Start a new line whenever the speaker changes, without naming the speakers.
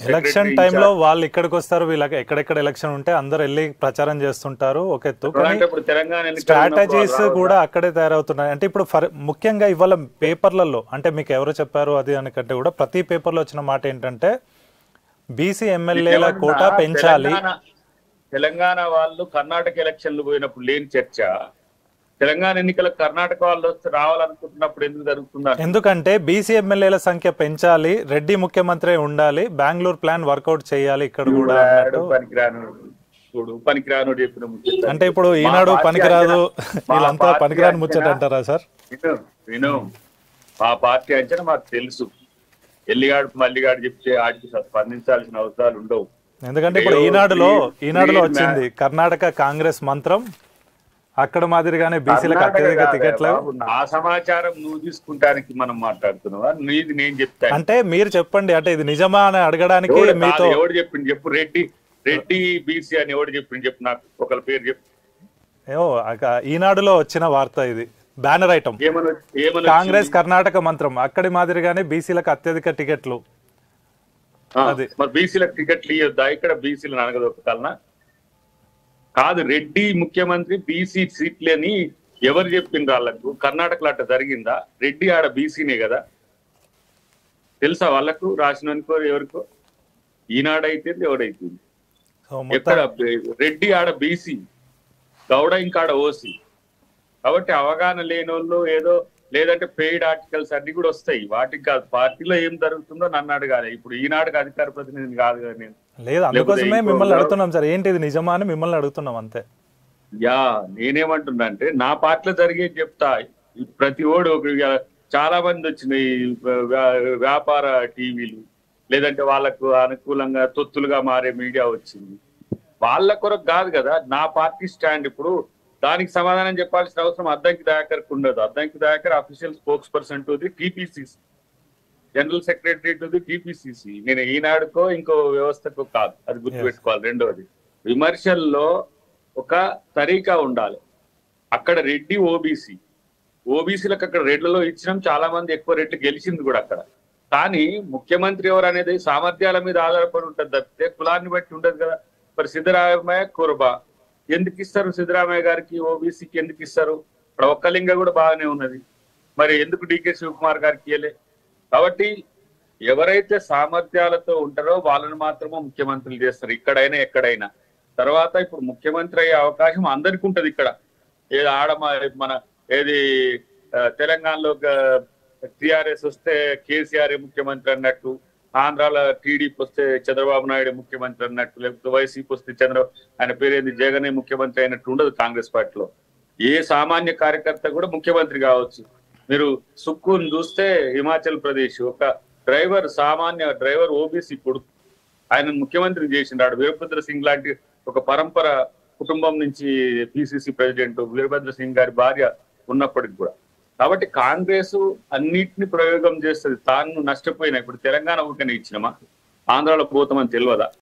Election
secretary
టైంలో వాళ్ళు ఇక్కడికి వస్తారు వీళ్ళకి ఎక్కడెక్కడ ఎలక్షన్ ఉంటే అందరు వెళ్ళి ప్రచారం చేస్తుంటారు ఒక ఎత్తు కానీ
అంటే ఇప్పుడు తెలంగాణ ఎన్నికలు
స్ట్రాటజీస్
ఉన్నప్పుడు వాళ్ళు
కూడా అక్కడే తయారవుతున్నాయి అంటే ఇప్పుడు ఫర్ ముఖ్యంగా ఇవాళ పేపర్లలో అంటే మీకు ఎవరు చెప్పారు అది అనికంటే కూడా ప్రతి పేపర్లో వచ్చిన మాట ఏంటంటే బీసీ ఎమ్మెల్యేల
ఏమన్నా
కోటా పెంచాలి
తెలంగాణ- తెలంగాణ వాళ్ళు కర్ణాటక ఎలక్షన్లు పోయినప్పుడు లేని చర్చ తెలంగాణ ఎన్నికలకు కర్ణాటక వాళ్ళు వస్తే రావాలనుకుంటున్నప్పుడు ఎందుకు జరుగుతుందా
ఎందుకంటే బీసీ ఎమ్మెల్యేల సంఖ్య పెంచాలి రెడ్డి ముఖ్యమంత్రి ఉండాలి బెంగళూరు ప్లాన్ వర్కౌట్ చేయాలి ఇక్కడ కూడా అన్నట్టు
పనికిరాను చూడు పనికిరాను చెప్పిన ముచ్చట.
అంటే ఇప్పుడు
మా
ఈనాడు
పార్టీ
పనికిరాదు
అంచనా- మా
వీళ్ళంతా
పార్టీ
పనికిరాని ముచ్చట
అంచనా-
అంటారా సార్
విను విను మా పార్టీ అంచనా మాకు తెలుసు ఎల్లిగాడు మల్లిగాడు చెప్తే ఆడికి స్పందించాల్సిన అవసరాలు ఉండవు
ఎందుకంటే ఇప్పుడు
అయ్యో,
ఈనాడులో
ప్లీజ్,
ఈనాడులో
ప్లీజ్
వచ్చింది కర్ణాటక కాంగ్రెస్ మంత్రం అక్కడ మాదిరిగానే బీసీలకు
కర్ణాటక
అత్యధిక
కాదే
టికెట్లు
బాబు, నా సమాచారం నువ్వు తీసుకుంటానికి మనం మాట్లాడుతున్నావా నీది నేను చెప్తాను
అంటే మీరు చెప్పండి అంటే ఇది నిజమా అని అడగడానికి
ఎవడు
మీతో
కాదు, ఎవడు చెప్పింది చెప్పు రెడ్డి రెడ్డి బీసీ అని ఎవడు చెప్పింది చెప్పు నాకు ఒకళ్ళ పేరు చెప్పు
ఏమో అక- ఈనాడులో వచ్చిన వార్త ఇది బ్యానర్ ఐటమ్
ఏమని ఏమని
కాంగ్రెస్ కర్ణాటక మంత్రం అక్కడి మాదిరిగానే బీసీలకు అత్యధిక టికెట్లు
ఆ,
అది.
మరి బీసీలకు టికెట్లు ఇవ్వద్దా ఇక్కడ బీసీలు అనగదొక్కలనా కాదు రెడ్డి ముఖ్యమంత్రి బీసీ సీట్లని ఎవరు చెప్పిండ్రు వాళ్ళకు కర్ణాటకలో అట్ట జరిగిందా రెడ్డి ఆడ బీసీనే కదా తెలుసా వాళ్ళకు రాసినోనికో ఎవరికో ఈనాడైతే ఎవడైతుంది
సో మొత్తం
ఎక్కడ రెడ్డి ఆడ బీసీ గౌడ ఇంకా ఆడ ఓసీ కాబట్టి అవగాహన లేని వాళ్ళు ఏదో లేదంటే పెయిడ్ ఆర్టికల్స్ అన్ని కూడా వస్తాయి వాటికి కాదు పార్టీలో ఏం జరుగుతుందో నన్ను అడగాలి ఇప్పుడు ఈనాడుకి అధికార ప్రతినిధిని కాదు కదా నేను
లేదు అందుకోసమే
ఇంకో-
మిమ్మల్ని అడుగుతున్నాం సార్ ఏంటి ఇది నిజమా అని మిమ్మల్ని అడుగుతున్నాం అంతే
యా నేనేమంటున్నా అంటే నా పార్టీలో జరిగేది చెప్తా ఈ ప్రతి ఓడు ఒక చాలా మంది వచ్చినాయి వ్యా- వ్యాపార టీవీలు లేదంటే వాళ్ళకు అనుకూలంగా తొత్తులుగా మారే మీడియా వచ్చింది వాళ్ళ కొరకు కాదు కదా నా పార్టీ స్టాండ్ ఇప్పుడు దానికి సమాధానం చెప్పాల్సిన అవసరం అద్దంకి దయాకర్ ఉండదు Addanki Dayakar official spokesperson to the TPCC general secretary to the TPCC నేను ఈనాడుకో ఇంకో వ్యవస్థకో కాదు అది గుర్తుపెట్టుకోవాలి రెండోది విమర్శల్లో ఒక తరీకా ఉండాలి అక్కడ రెడ్డి ఓబీసీ ఓబీసీలకు అక్కడ రెడ్లలో ఇచ్చినాం చాలా మంది ఎక్కువ రెడ్లు గెలిచింది కూడా అక్కడ కానీ ముఖ్యమంత్రి ఎవరు అనేది సామర్థ్యాల మీద ఆధారపడి ఉంటుంది తప్పితే కులాన్ని బట్టి ఉండదు కదా మరి సిద్ధరామయ్య కురబా ఎందుకు ఇస్తారు సిద్ధరామయ్య గారికి ఓబీసీకి ఎందుకు ఇస్తారు ఇప్పుడు ఒక్కలింగ కూడా బాగానే ఉన్నది మరి ఎందుకు డికే శివకుమార్ గారికి ఇయ్యలే కాబట్టి ఎవరైతే సామర్థ్యాలతో ఉంటారో వాళ్ళని మాత్రమే ముఖ్యమంత్రులు చేస్తారు ఇక్కడైనా ఎక్కడైనా తర్వాత ఇప్పుడు ముఖ్యమంత్రి అయ్యే అవకాశం అందరికి ఉంటది ఇక్కడ ఏది ఆడ మ- మన ఏది ఆ, తెలంగాణలో టిఆర్ఎస్ వస్తే కేసీఆర్ ముఖ్యమంత్రి అన్నట్టు ఆంధ్రాలో టీడీపీ వస్తే చంద్రబాబు నాయుడు ముఖ్యమంత్రి అన్నట్టు లేకపోతే వైసీపీ వస్తే చంద్ర ఆయన పేరేంది జగనే ముఖ్యమంత్రి అయినట్టు ఉండదు కాంగ్రెస్ పార్టీలో ఏ సామాన్య కార్యకర్త కూడా ముఖ్యమంత్రి కావచ్చు మీరు సుక్కుని చూస్తే హిమాచల్ ప్రదేశ్ ఒక డ్రైవర్ సామాన్య డ్రైవర్ ఓబీసీ కొడుకు ఆయన ముఖ్యమంత్రి చేసిండాడు వీరభద్ర సింగ్ లాంటి ఒక పరంపర కుటుంబం నుంచి పిసిసి ప్రెసిడెంట్ వీరభద్ర సింగ్ గారి భార్య ఉన్నప్పటికి కూడా కాబట్టి కాంగ్రెస్ అన్నిటిని ప్రయోగం చేస్తుంది తాను నష్టపోయినా ఇప్పుడు తెలంగాణ ఊరికనే ఇచ్చినమా ఆంధ్రాలో పోతామని తెలియదా